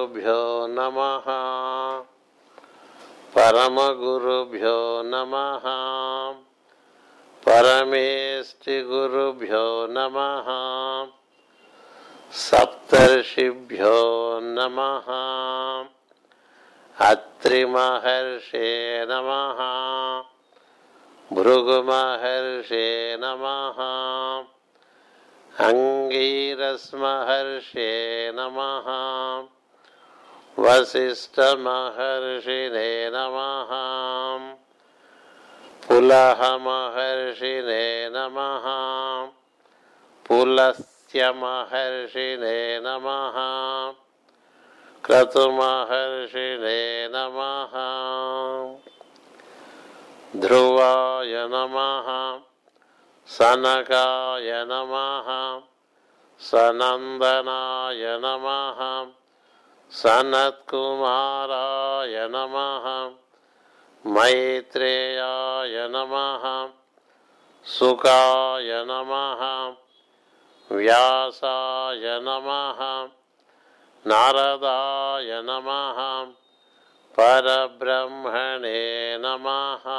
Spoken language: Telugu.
పరమగురుభ్యో నమ పరమగురుభ్యో నమ పరమేష్టి గురుభ్యో నమ సప్తర్షిభ్యో నమ అత్రిమహర్షే నమ భృగుమహర్షే నమ అంగీరస్మహర్షే నమ వసిష్ఠమహర్షినే నమ పులహమహర్షినే నమ పులస్త్యమహర్షినే నమ క్రతుమహర్షినే నమ ధ్రువాయ నమ సనకాయ నమ సనందనాయ నమ సనత్కుమారాయ నమ మైత్రేయాయ నమ సుకాయ నమ వ్యాసాయ నమ నారదాయ నమ పరబ్రహ్మణే నమ